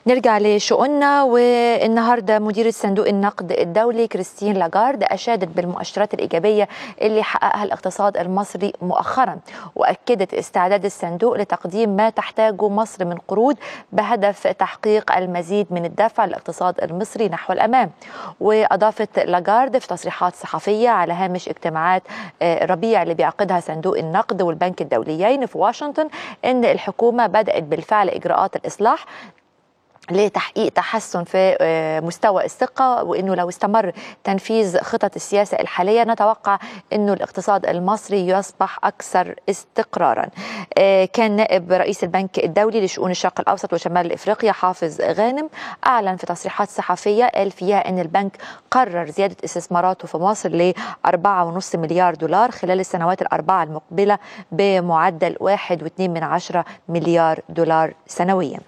نرجع لشؤوننا والنهارده مديرة صندوق النقد الدولي كريستين لاجارد اشادت بالمؤشرات الايجابيه اللي حققها الاقتصاد المصري مؤخرا واكدت استعداد الصندوق لتقديم ما تحتاجه مصر من قروض بهدف تحقيق المزيد من الدفع للاقتصاد المصري نحو الامام واضافت لاجارد في تصريحات صحفيه على هامش اجتماعات ربيع اللي بيعقدها صندوق النقد والبنك الدوليين في واشنطن ان الحكومه بدات بالفعل اجراءات الاصلاح لتحقيق تحسن في مستوى الثقة وأنه لو استمر تنفيذ خطط السياسة الحالية نتوقع أنه الاقتصاد المصري يصبح أكثر استقرارا كان نائب رئيس البنك الدولي لشؤون الشرق الأوسط وشمال إفريقيا حافظ غانم أعلن في تصريحات صحفية قال فيها أن البنك قرر زيادة استثماراته في مصر ل 4.5 مليار دولار خلال السنوات الأربعة المقبلة بمعدل 1.2 مليار دولار سنوياً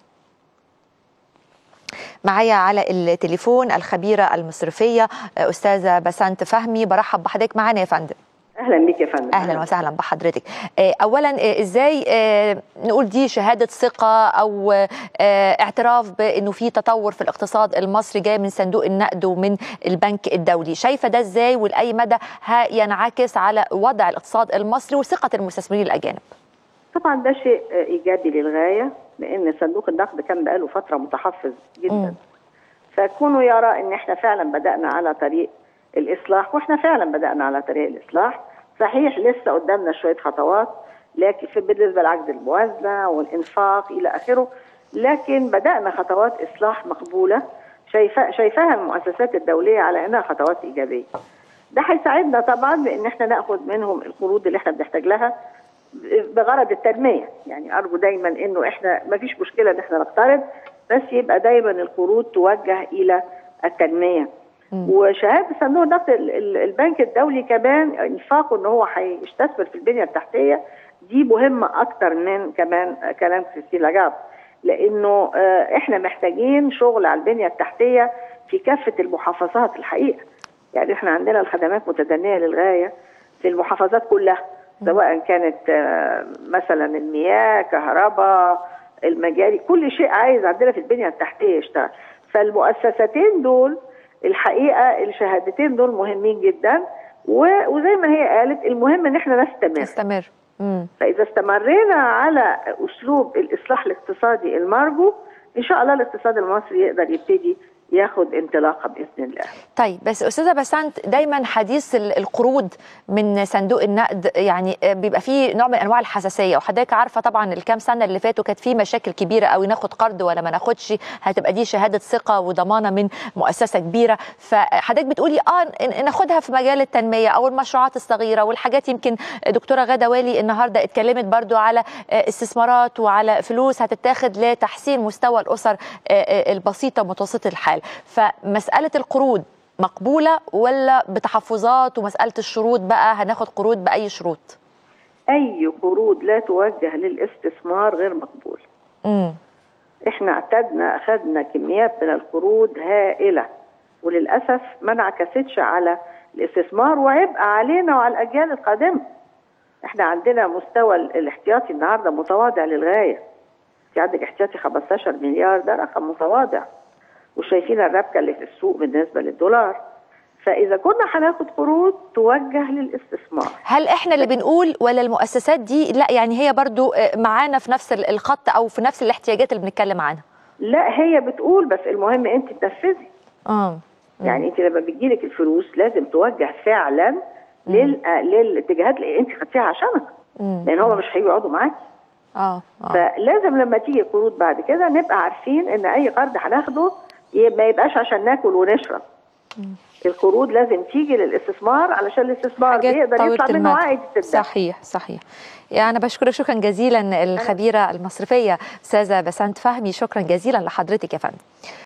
معايا على التليفون الخبيره المصرفيه استاذه بسنت فهمي برحب بحضرتك معانا يا فندم اهلا بك يا فندم اهلا وسهلا بحضرتك اولا ازاي نقول دي شهاده ثقه او اعتراف بانه في تطور في الاقتصاد المصري جاي من صندوق النقد ومن البنك الدولي شايفه ده ازاي ولاي مدى ينعكس على وضع الاقتصاد المصري وثقه المستثمرين الاجانب طبعا ده شيء ايجابي للغايه لان صندوق النقد كان بقاله فتره متحفظ جدا م. فكونه يرى ان احنا فعلا بدانا على طريق الاصلاح واحنا فعلا بدانا على طريق الاصلاح صحيح لسه قدامنا شويه خطوات لكن في بالنسبه لعجز الموازنه والانفاق الى اخره لكن بدانا خطوات اصلاح مقبوله شايفه شايفاها المؤسسات الدوليه على انها خطوات ايجابيه ده هيساعدنا طبعا بان احنا ناخد منهم القروض اللي احنا بنحتاج لها بغرض التنميه يعني ارجو دايما انه احنا ما فيش مشكله ان احنا نقترض بس يبقى دايما القروض توجه الى التنميه م. وشهاده صندوق النقد البنك الدولي كمان انفاقه ان هو هيستثمر في البنيه التحتيه دي مهمه اكتر من كمان كلام كريستين لاجارد لانه احنا محتاجين شغل على البنيه التحتيه في كافه المحافظات الحقيقه يعني احنا عندنا الخدمات متدنيه للغايه في المحافظات كلها سواء كانت مثلا المياه كهرباء المجاري كل شيء عايز عندنا في البنيه التحتيه يشتغل فالمؤسستين دول الحقيقه الشهادتين دول مهمين جدا وزي ما هي قالت المهم ان احنا نستمر نستمر مم. فاذا استمرينا على اسلوب الاصلاح الاقتصادي المرجو ان شاء الله الاقتصاد المصري يقدر يبتدي ياخد انطلاقه باذن الله. طيب بس استاذه بسنت دايما حديث القروض من صندوق النقد يعني بيبقى فيه نوع من انواع الحساسيه وحضرتك عارفه طبعا الكام سنه اللي فاتوا كانت في مشاكل كبيره قوي ناخد قرض ولا ما ناخدش هتبقى دي شهاده ثقه وضمانه من مؤسسه كبيره فحضرتك بتقولي اه ناخدها في مجال التنميه او المشروعات الصغيره والحاجات يمكن دكتوره غاده والي النهارده اتكلمت برضو على استثمارات وعلى فلوس هتتاخد لتحسين مستوى الاسر البسيطه ومتوسطه الحال فمسألة القروض مقبولة ولا بتحفظات ومسألة الشروط بقى هناخد قروض بأي شروط أي قروض لا توجه للاستثمار غير مقبول مم. احنا اعتدنا أخذنا كميات من القروض هائلة وللأسف ما انعكستش على الاستثمار وعبء علينا وعلى الأجيال القادمة احنا عندنا مستوى الاحتياطي النهارده متواضع للغايه في عندك احتياطي 15 مليار ده رقم متواضع وشايفين الربكه اللي في السوق بالنسبه للدولار فاذا كنا هناخد قروض توجه للاستثمار هل احنا اللي بنقول ولا المؤسسات دي لا يعني هي برضو معانا في نفس الخط او في نفس الاحتياجات اللي بنتكلم عنها لا هي بتقول بس المهم انت تنفذي اه يعني انت لما بتجيلك الفلوس لازم توجه فعلا لل... للاتجاهات اللي انت خدتيها عشانها لان هم مش هيقعدوا معاكي اه فلازم لما تيجي قروض بعد كده نبقى عارفين ان اي قرض هناخده ما يبقاش عشان ناكل ونشرب مم. القروض لازم تيجي للاستثمار علشان الاستثمار يقدر يطلع منه عائد صحيح صحيح يعني انا بشكرك شكرا جزيلا الخبيره المصرفيه استاذه بسنت فهمي شكرا جزيلا لحضرتك يا فندم